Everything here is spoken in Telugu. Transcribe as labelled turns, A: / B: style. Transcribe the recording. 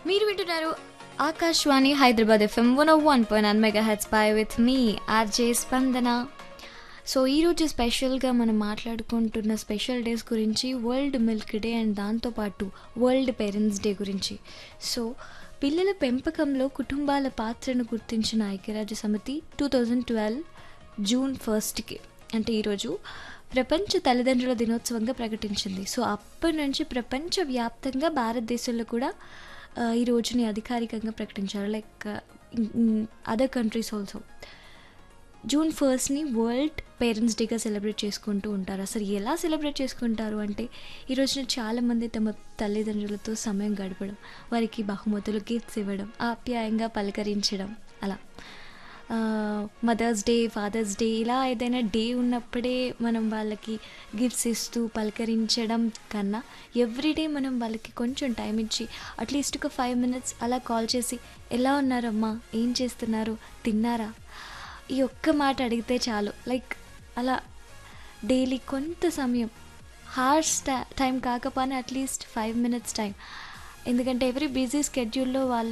A: మీరు వింటున్నారు Akashvani Hyderabad FM one one point nine megahertz పై with me RJ Spandana so ఈరోజు స్పెషల్గా మనం మాట్లాడుకుంటున్న స్పెషల్ డేస్ గురించి వరల్డ్ మిల్క్ డే అండ్ దాంతోపాటు వరల్డ్ పేరెంట్స్ డే గురించి సో పిల్లల పెంపకంలో కుటుంబాల పాత్రను గుర్తించిన ఐక్యరాజ్య సమితి టూ థౌజండ్ ట్వెల్వ్ జూన్ ఫస్ట్కి అంటే ఈరోజు ప్రపంచ తల్లిదండ్రుల దినోత్సవంగా ప్రకటించింది సో అప్పటి నుంచి ప్రపంచవ్యాప్తంగా భారతదేశంలో కూడా ఆ, ఈ రోజుని అధికారికంగా ప్రకటించారు like other countries also June ఫస్ట్ని వరల్డ్ పేరెంట్స్ డేగా సెలబ్రేట్ చేసుకుంటూ ఉంటారు అసలు ఎలా సెలబ్రేట్ చేసుకుంటారు అంటే ఈ రోజున చాలామంది తమ తల్లిదండ్రులతో సమయం గడపడం వారికి బహుమతులు గిఫ్ట్స్ ఇవ్వడం ఆప్యాయంగా పలకరించడం అలా మదర్స్ డే ఫాదర్స్ డే ఇలా ఏదైనా డే ఉన్నప్పుడే మనం వాళ్ళకి గిఫ్ట్స్ ఇస్తూ పలకరించడం కన్నా ఎవ్రీడే మనం వాళ్ళకి కొంచెం టైం ఇచ్చి అట్లీస్ట్ ఒక ఫైవ్ మినిట్స్ అలా కాల్ చేసి ఎలా ఉన్నారమ్మా ఏం చేస్తున్నారు తిన్నారా ఈ ఒక్క మాట అడిగితే చాలు లైక్ అలా డైలీ కొంత సమయం హార్స్ టైం కాకపోయినా అట్లీస్ట్ ఫైవ్ మినిట్స్ టైం ఎందుకంటే ఎవ్రీ బిజీ స్కెడ్యూల్లో వాళ్ళ